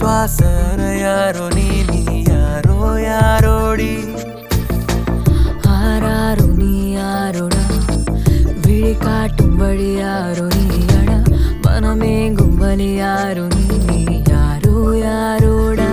விசுவாசர யாரோ நீ நீ யாரோ யாரோடி ஆராரோ நீ யாரோடா விழி காட்டும் வழி யாரோ நீயடா மனமேங்கும் வழி யாரோ நீ நீ யாரோ யாரோடா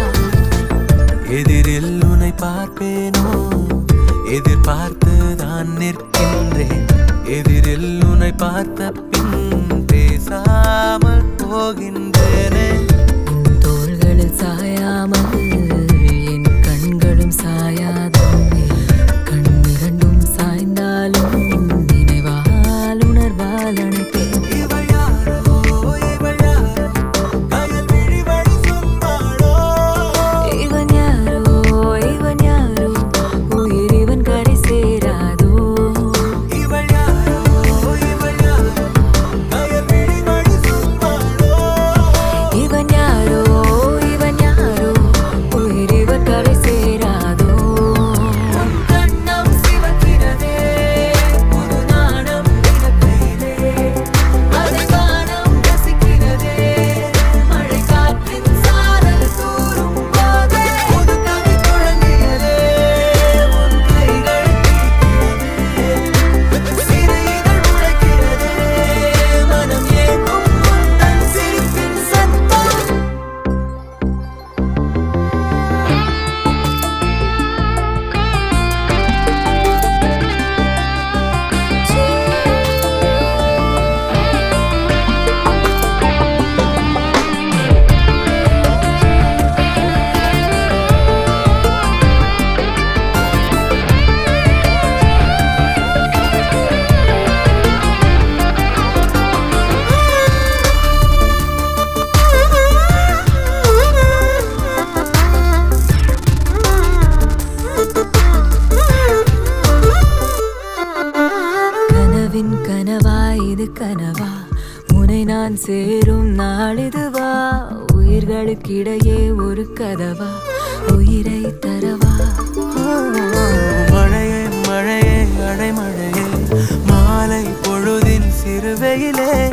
எதிரில் உன்னை பார்ப்பேனோ எதிர்பார்த்து தான் நிற்கின்றேன் எதிரில் உன்னை பார்த்த பின் பேசாமல் போகின்றேனே உன் தோள்களில் சாயாமல் என் கண்களும் சாயாதே கண்ணிரண்டும் சாய்ந்தாலும் நினைவால் உணர்வால் அணைப்பேன் இவள் யாரோ இவள் யாரோ கயல் விழி வழி சொன்னாளோ இவன் யாரோ இவன் யாரோ உயிர் இவன் கரை சேராதோ இவள் யாரோ இவள் யாரோ கயல் விழி வழி சொன்னாளோ இவன் யாரோ இவன் யாரோ உயிர் இவன் கரை சேராதோ உன் கண்ணம் சிவக்கிறதே புது நாணம் பிறக்கையிலே அதை வானம் ரசிக்கிறதே மழை காற்றின் சாரல் தூரும் போதே புது கதை தொடங்கியதே உன் கைகள் தீட்டியதே சிறு இதழ் முளைக்கிறதே மனம் ஏங்கும் உந்தன் சிரிப்பின் சத்தம் கனவின் கனவா இது கனவா உனை நான் சேரும் நாளிதுவா உயிர்களுக்கிடையே ஒரு கதவா உயிரை தரவா மழையே மழையே அடைமழையே மாலை பொழுதின் சிறுவையிலே